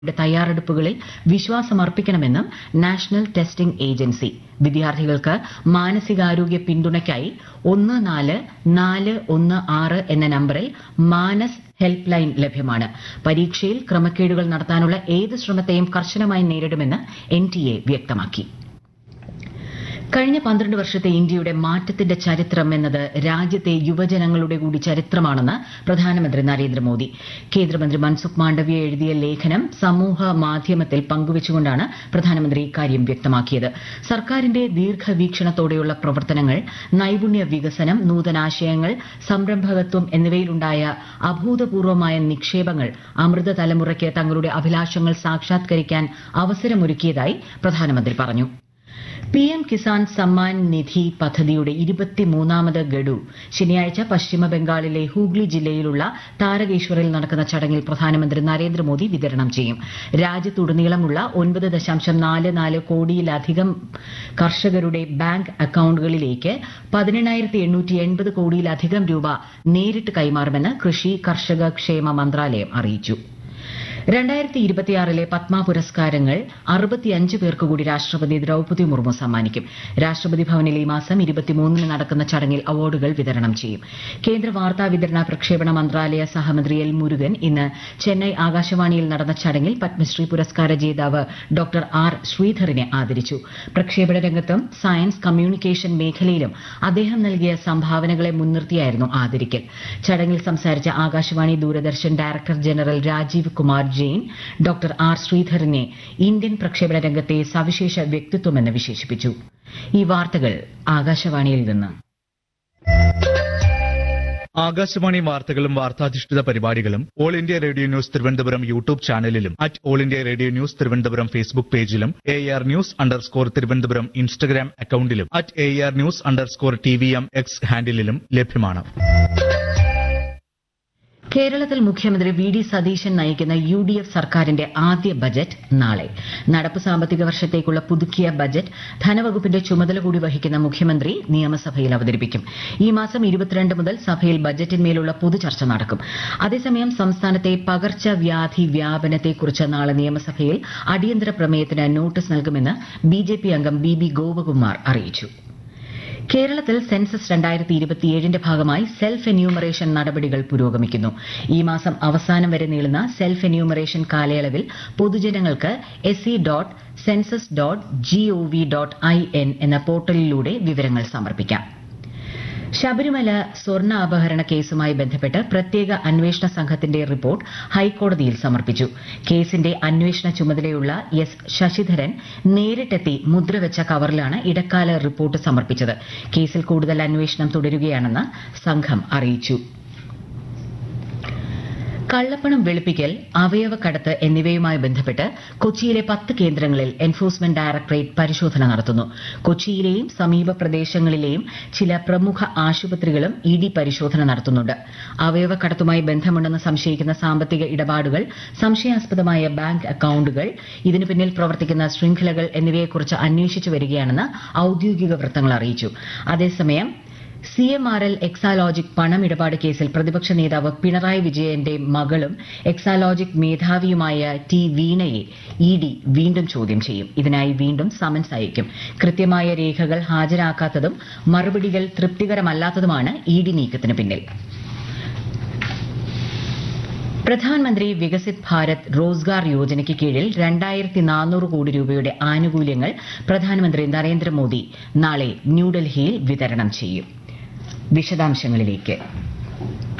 യുടെ തയ്യാറെടുപ്പുകളിൽ വിശ്വാസമർപ്പിക്കണമെന്നും നാഷണൽ ടെസ്റ്റിംഗ് ഏജൻസി വിദ്യാർത്ഥികൾക്ക് മാനസികാരോഗ്യ പിന്തുണയ്ക്കായി ഒന്ന് നാല് നാല് ഒന്ന് ആറ് എന്ന നമ്പറിൽ മാനസ് ഹെൽപ്പ് ലൈൻ ലഭ്യമാണ് പരീക്ഷയിൽ ക്രമക്കേടുകൾ നടത്താനുള്ള ഏത് ശ്രമത്തെയും കർശനമായി നേരിടുമെന്ന് എൻടിഎ വ്യക്തമാക്കി കഴിഞ്ഞ പന്ത്രണ്ട് വർഷത്തെ ഇന്ത്യയുടെ മാറ്റത്തിന്റെ ചരിത്രം എന്നത് രാജ്യത്തെ യുവജനങ്ങളുടെ കൂടി ചരിത്രമാണെന്ന് പ്രധാനമന്ത്രി നരേന്ദ്രമോദി കേന്ദ്രമന്ത്രി മൻസുഖ് മാണ്ഡവ്യ എഴുതിയ ലേഖനം സമൂഹ മാധ്യമത്തിൽ പങ്കുവച്ചുകൊണ്ടാണ് പ്രധാനമന്ത്രി ഇക്കാര്യം വ്യക്തമാക്കിയത് സർക്കാരിന്റെ ദീർഘവീക്ഷണത്തോടെയുള്ള പ്രവർത്തനങ്ങൾ നൈപുണ്യ വികസനം നൂതനാശയങ്ങൾ സംരംഭകത്വം എന്നിവയിലുണ്ടായ അഭൂതപൂർവമായ നിക്ഷേപങ്ങൾ അമൃത തലമുറയ്ക്ക് തങ്ങളുടെ അഭിലാഷങ്ങൾ സാക്ഷാത്കരിക്കാൻ അവസരമൊരുക്കിയതായി പ്രധാനമന്ത്രി പറഞ്ഞു പിഎം കിസാൻ സമ്മാൻ നിധി പദ്ധതിയുടെ ഇരുപത്തിമൂന്നാമത് ഗഡു ശനിയാഴ്ച പശ്ചിമ ബംഗാളിലെ ഹൂഗ്ലി ജില്ലയിലുള്ള താരകേശ്വറിൽ നടക്കുന്ന ചടങ്ങിൽ പ്രധാനമന്ത്രി നരേന്ദ്രമോദി വിതരണം ചെയ്യും രാജ്യത്തുടനീളമുള്ള ഒൻപത് ദശാംശം നാല് നാല് കോടിയിലധികം കർഷകരുടെ ബാങ്ക് അക്കൌണ്ടുകളിലേക്ക് പതിനെണ്ണായിരത്തി എണ്ണൂറ്റി എൺപത് കോടിയിലധികം രൂപ നേരിട്ട് കൈമാറുമെന്ന് കൃഷി കർഷക ക്ഷേമ മന്ത്രാലയം അറിയിച്ചു രണ്ടായിരത്തി ഇരുപത്തിയാറിലെ പത്മ പുരസ്കാരങ്ങൾ അറുപത്തിയഞ്ച് പേർക്ക് കൂടി രാഷ്ട്രപതി ദ്രൌപദി മുർമു സമ്മാനിക്കും രാഷ്ട്രപതി ഭവനിൽ ഈ മാസം ഇരുപത്തിമൂന്നിന് നടക്കുന്ന ചടങ്ങിൽ അവാർഡുകൾ വിതരണം ചെയ്യും കേന്ദ്ര വാർത്താ വിതരണ പ്രക്ഷേപണ മന്ത്രാലയ സഹമന്ത്രി എൽ മുരുകൻ ഇന്ന് ചെന്നൈ ആകാശവാണിയിൽ നടന്ന ചടങ്ങിൽ പത്മശ്രീ പുരസ്കാര ജേതാവ് ഡോക്ടർ ആർ ശ്രീധറിനെ ആദരിച്ചു പ്രക്ഷേപണ രംഗത്തും സയൻസ് കമ്മ്യൂണിക്കേഷൻ മേഖലയിലും അദ്ദേഹം നൽകിയ സംഭാവനകളെ മുൻനിർത്തിയായിരുന്നു ആദരിക്കൽ ചടങ്ങിൽ സംസാരിച്ച Akashvani Doordarshan director general Rajeev Kumar Jain doctor R ശ്രീധറിനെ ഇന്ത്യൻ പ്രക്ഷേപണ രംഗത്തെ സവിശേഷ വ്യക്തിത്വമെന്ന് വിശേഷിപ്പിച്ചു ഈ വാർത്തകൾ ആകാശവാണിയിൽ നിന്ന് ആകാശവാണി വാർത്തകളും വാർത്താധിഷ്ഠിത പരിപാടികളും All India Radio News Thiruvananthapuram YouTube ചാനലിലും at All India Radio News Thiruvananthapuram Facebook പേജിലും A R News underscore Thiruvananthapuram Instagram അക്കൌണ്ടിലും at A R News underscore T V M X ഹാൻഡിലും ലഭ്യമാണ് കേരളത്തിൽ മുഖ്യമന്ത്രി വി ഡി സതീശൻ നയിക്കുന്ന യു ഡി എഫ് സർക്കാരിന്റെ ആദ്യ ബജറ്റ് നാളെ നടപ്പ് സാമ്പത്തിക വർഷത്തേക്കുള്ള പുതുക്കിയ ബജറ്റ് ധനവകുപ്പിന്റെ ചുമതല കൂടി വഹിക്കുന്ന മുഖ്യമന്ത്രി നിയമസഭയിൽ അവതരിപ്പിക്കും ഈ മാസം ഇരുപത്തിരണ്ട് മുതൽ സഭയിൽ ബജറ്റിന്മേലുള്ള പൊതുചർച്ച നടക്കും അതേസമയം സംസ്ഥാനത്തെ പകർച്ചവ്യാധി വ്യാപനത്തെക്കുറിച്ച് നാളെ നിയമസഭയിൽ അടിയന്തര പ്രമേയത്തിന് നോട്ടീസ് നൽകുമെന്ന് ബി ജെ പി അംഗം ബി ബി ഗോപകുമാർ അറിയിച്ചു കേരളത്തിൽ സെൻസസ് രണ്ടായിരത്തി ഇരുപത്തിയേഴിന്റെ ഭാഗമായി സെൽഫ് എന്യൂമറേഷൻ നടപടികൾ പുരോഗമിക്കുന്നു ഈ മാസം അവസാനം വരെ നീളുന്ന സെൽഫ് എന്യൂമറേഷൻ കാലയളവിൽ പൊതുജനങ്ങൾക്ക് S C dot census dot G O V dot I N എന്ന പോർട്ടലിലൂടെ വിവരങ്ങൾ സമർപ്പിക്കാം ശബരിമല സ്വർണ്ണ അപഹരണ കേസുമായി ബന്ധപ്പെട്ട് പ്രത്യേക അന്വേഷണ സംഘത്തിന്റെ റിപ്പോർട്ട് ഹൈക്കോടതിയിൽ സമർപ്പിച്ചു കേസിന്റെ അന്വേഷണ ചുമതലയുള്ള എസ് ശശിധരൻ നേരിട്ടെത്തി മുദ്രവെച്ച കവറിലാണ് ഇടക്കാല റിപ്പോർട്ട് സമർപ്പിച്ചത് കേസിൽ കൂടുതൽ അന്വേഷണം തുടരുകയാണെന്ന് സംഘം അറിയിച്ചു കള്ളപ്പണം വെളുപ്പിക്കൽ അവയവക്കടത്ത് എന്നിവയുമായി ബന്ധപ്പെട്ട് കൊച്ചിയിലെ പത്ത് കേന്ദ്രങ്ങളിൽ എൻഫോഴ്സ്മെന്റ് ഡയറക്ടറേറ്റ് പരിശോധന നടത്തുന്നു കൊച്ചിയിലെയും സമീപ പ്രദേശങ്ങളിലെയും ചില പ്രമുഖ ആശുപത്രികളും ഇ ഡി പരിശോധന നടത്തുന്നുണ്ട് അവയവക്കടത്തുമായി ബന്ധമുണ്ടെന്ന് സംശയിക്കുന്ന സാമ്പത്തിക ഇടപാടുകൾ സംശയാസ്പദമായ ബാങ്ക് അക്കൌണ്ടുകൾ ഇതിനു പിന്നിൽ പ്രവർത്തിക്കുന്ന ശൃംഖലകൾ എന്നിവയെക്കുറിച്ച് അന്വേഷിച്ചു വരികയാണെന്ന് ഔദ്യോഗിക വൃത്തങ്ങൾ അറിയിച്ചു അതേസമയം C M R L Exalogic പണമിടപാട് കേസിൽ പ്രതിപക്ഷ നേതാവ് പിണറായി വിജയന്റെ മകളും എക്സാലോജിക് മേധാവിയുമായ ടി വീണയെ ഇ ഡി വീണ്ടും ചോദ്യം ചെയ്യും ഇതിനായി വീണ്ടും സമൻസ് അയക്കും കൃത്യമായ രേഖകൾ ഹാജരാക്കാത്തതും മറുപടികൾ തൃപ്തികരമല്ലാത്തതുമാണ് ഇ ഡി നീക്കത്തിന് പിന്നിൽ പ്രധാൻമന്ത്രി വികസിത് ഭാരത് റോസ്ഗാർ യോജനയ്ക്ക് കീഴിൽ രണ്ടായിരത്തി നാനൂറ് കോടി രൂപയുടെ ആനുകൂല്യങ്ങൾ പ്രധാനമന്ത്രി നരേന്ദ്രമോദി നാളെ ന്യൂഡൽഹിയിൽ വിതരണം ചെയ്യും വിശദാംശങ്ങളിലേക്ക്